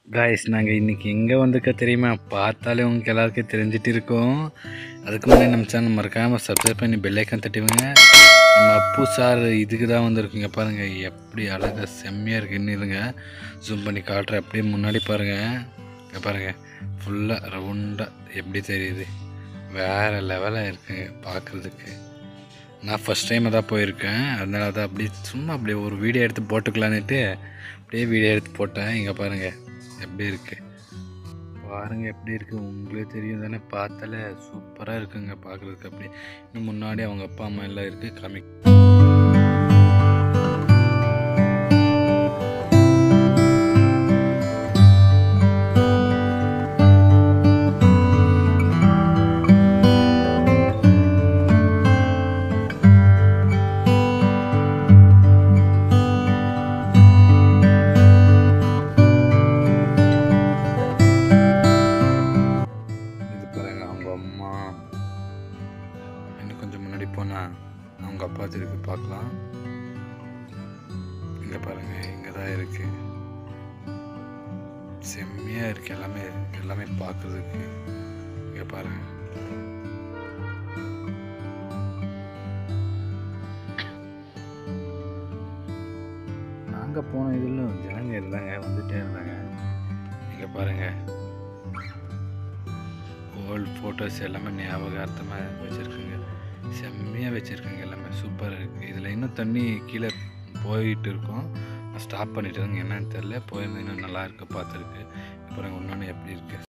guys நாங்கள் இன்றைக்கி எங்கே வந்திருக்க தெரியுமா பார்த்தாலே உங்களுக்கு எல்லாருக்கும் தெரிஞ்சிட்டு இருக்கோம் அதுக்கு முன்னாடி நம்ம சேனல் மறக்காமல் சப்ஸ்கிரைப் பண்ணி பெல்லைக்கான் தட்டிவிங்க நம்ம அப்பு சார் இதுக்கு தான் வந்திருக்குங்க பாருங்கள் எப்படி அழகாக செம்மையாக இருக்குன்னு இருங்க ஜூம் பண்ணி காட்டுறேன் அப்படியே முன்னாடி பாருங்கள் இங்கே பாருங்கள் ஃபுல்லாக ரவுண்டாக எப்படி தெரியுது வேறு லெவலாக இருக்குங்க பார்க்குறதுக்கு நான் ஃபஸ்ட் டைம் தான் போயிருக்கேன் அதனால தான் அப்படியே சும்மா அப்படியே ஒரு வீடியோ எடுத்து போட்டுக்கலான்னுட்டு அப்படியே வீடியோ எடுத்து போட்டேன் இங்கே பாருங்கள் எப்படி இருக்குது பாருங்கள் எப்படி இருக்குது உங்களே தெரியும் தானே பார்த்தாலே சூப்பராக இருக்குங்க பார்க்குறதுக்கு அப்படி இன்னும் முன்னாடி அவங்க அப்பா அம்மா எல்லாம் இருக்குது காமி இது பாருங்க அவங்க அம்மா இன்னும் கொஞ்சம் முன்னாடி போனால் அவங்க அப்பா திருப்பி பார்க்கலாம் இங்கே பாருங்க இங்கே தான் இருக்கு செம்மையாக இருக்கு எல்லாமே எல்லாமே பார்க்குறதுக்கு இங்கே பாருங்க நாங்கள் போன இதில் ஜனங்க இருந்தாங்க வந்துட்டே இருந்தாங்க இங்கே பாருங்கள் ஓல்டு ஃபோட்டோஸ் எல்லாமே ஞாபகார்த்தமாக வச்சுருக்குங்க செம்மையாக வச்சுருக்குங்க எல்லாமே சூப்பராக இருக்குது இதில் இன்னும் தண்ணி கீழே போயிட்டு இருக்கோம் நான் ஸ்டாப் பண்ணிட்டு இருங்க என்னன்னு தெரில போயிருந்தேன் இன்னும் நல்லா இருக்கு பார்த்துருக்கு அப்புறம் இன்னொன்று எப்படி இருக்குது